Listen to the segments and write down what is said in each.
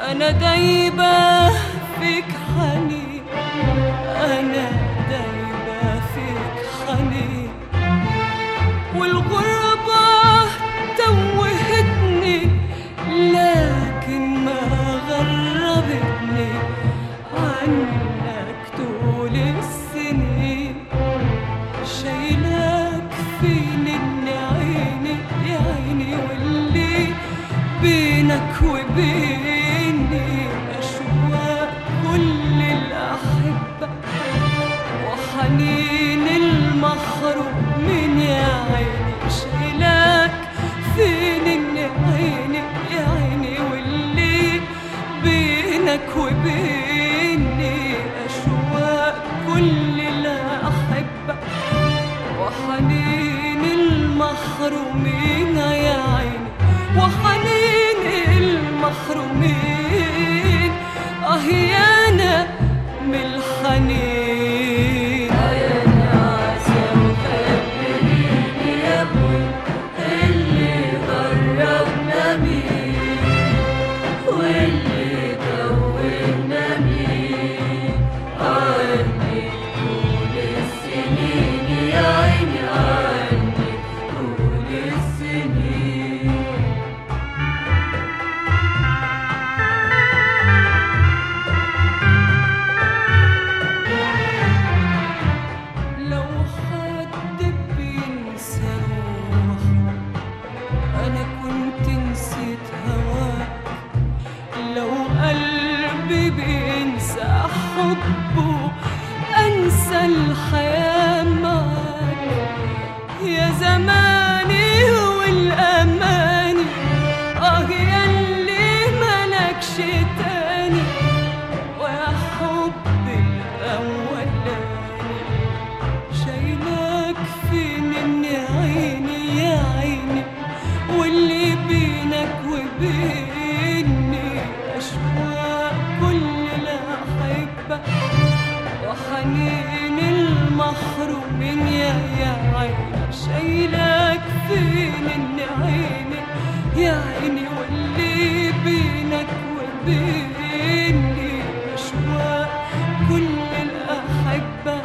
أنا دايبة فيك حنين أنا دايبة فيك حنين والغربة توهتني لكن ما غربتني عنك طول السنين شايلاك فين إن عيني يا عيني واللي بينك وبيني أشواق كل الأحبة وحنين المحروم من يا عيني شايلاك فين إن عيني يا عيني واللي بينك وبيني أشواق كل الأحبة وحنين المحرومين يا عيني وحنين المحرومين اه يا انا من الحنين لو حد بينسى روحه انا كنت نسيت هواك لو قلبي بينسى حبه انسى الحياه معاك يا زماني والاماني اه ياللي ملكش تاني ويا حبي الاولاني شايلاك فين من عيني يا عيني واللي بينك وبيني أشواق كل الأحبة وحنين المحرومين يا يا عيني شايلاك فين من عيني يا عيني واللي بينك وبيني أشواق كل الأحبة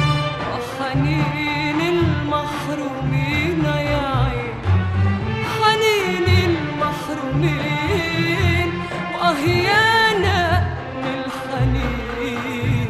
وحنين المحرومين يا عين حنين المحرومين وأهيانا من الحنين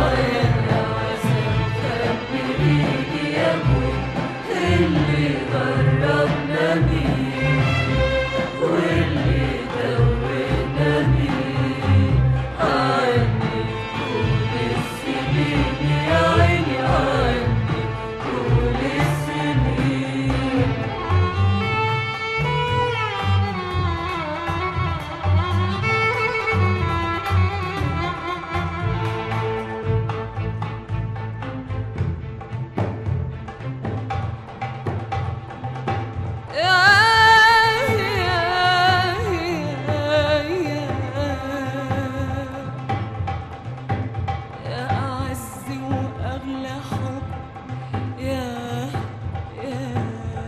يا أعز وأغلى حب يا يا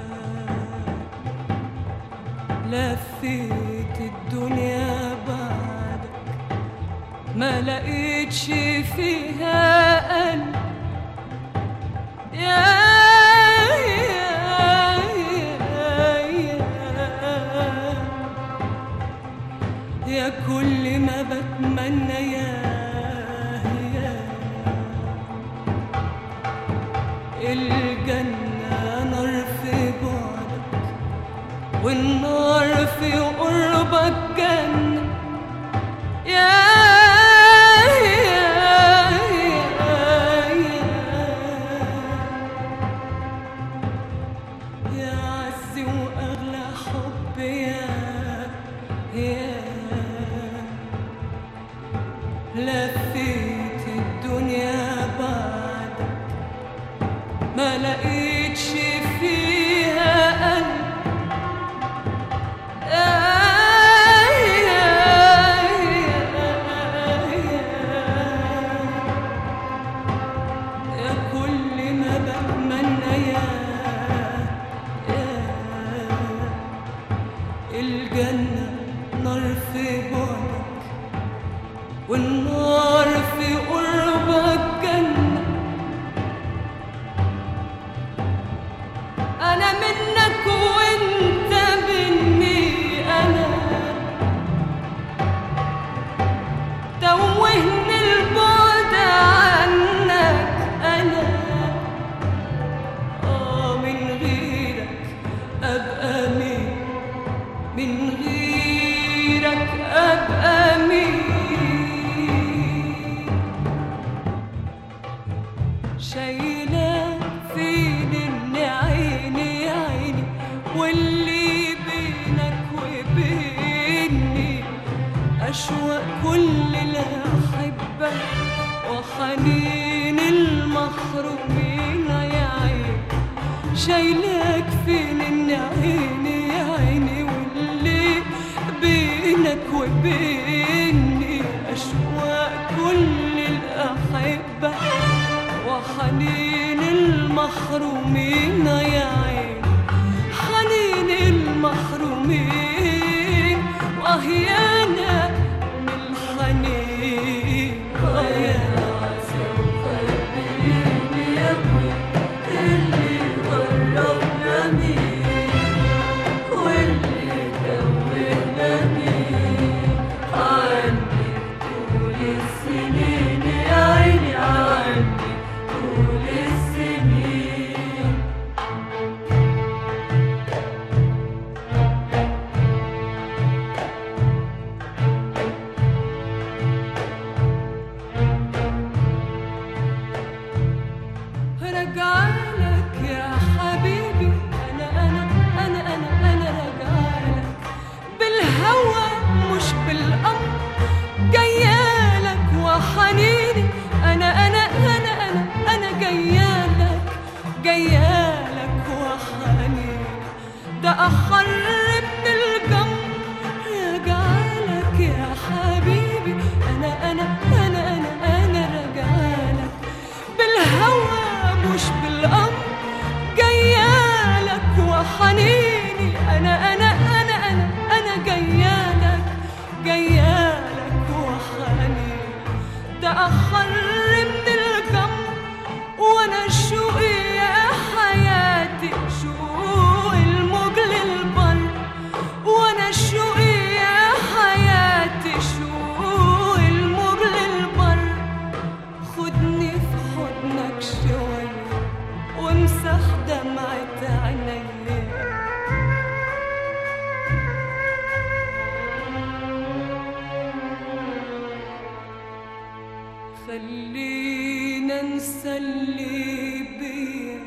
لفيت الدنيا بعدك ما لقيتش فيها قلب يا يا يا يا كل ما بتمنى يا يا الجنة نار في بعدك والنار في قربك جنة يا يا يا يا عزي وأغلى حب يا يا لفيت الدنيا بعدك ما لقيتش فيها قلب يا كل ما بتمنى يا يا الجنة نار في بعدك والنار في قربك جنة أنا منك وأنت مني أنا توهني البعد عنك أنا آه من غيرك أبقى مين من غيرك أبقى مين شايلة فين إن عيني يا عيني واللي بينك وبيني أشواق كل الأحبة وحنين المحرومين يا عيني شايلك فين إن عيني يا عيني واللي بينك وبيني أشواق كل الأحبة وحنين المحرومين يا عيني حنين المحرومين وأهيانا من الحنين وأهيانا يا ابني اللي غربنا مين واللي توهنا مين عني طول السنين يا عيني عني طول السنين رجعلك يا حبيبي أنا أنا أنا أنا أنا رجعلك بالهوى مش بالأمر جيالك وحنيني أنا أنا أنا أنا أنا جيالك جيالك وحنيني ده أخر من الجمر رجعلك يا حبيبي أنا أنا أنا أنا أنا رجعلك بالهوى مش بالأمر جيالك وحنيني أنا أنا أنا أنا أنا جيالك جيالك وحنيني ده أخر من الجمر وأنا شوقي يا حياتي شوق الموج للبر وأنا شوقي يا حياتي شوق الموج للبر خدني في حضنك شوية وامسح دمعة عينيا خلينا نسلي بيا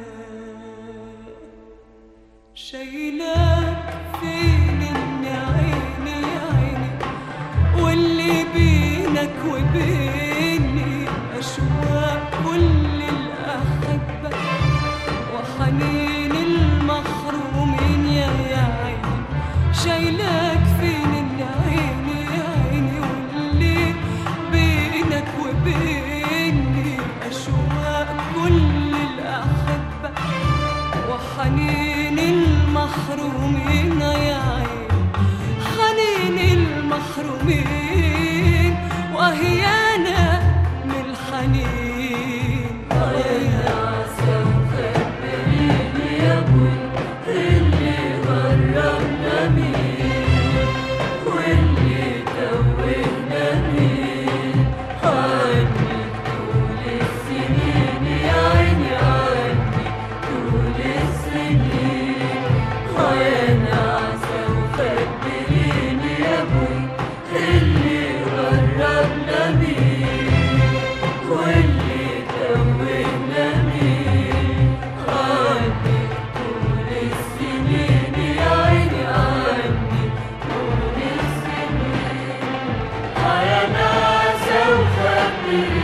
شايلاك فين إن عيني يا عيني واللي بينك وبيني أشواق كل الأحبة وحنين المحرومين يا يا عيني شايلاك فين إن عيني يا عيني واللي بينك وبيني أشواق كل الأحبة وحنين المحرومين يا عيني حنين المحرومين وأهيانا من الحنين يا عسى خبريني يا ابوي اللي غربنا مين واللي توهنا مين عني طول السنين يا عيني عني طول السنين يا عسى وخبريني يا ابوي اللي غربنا مين واللي توهنا مين عني طول السنين يا عيني عني طول السنين يا ناس وخبريني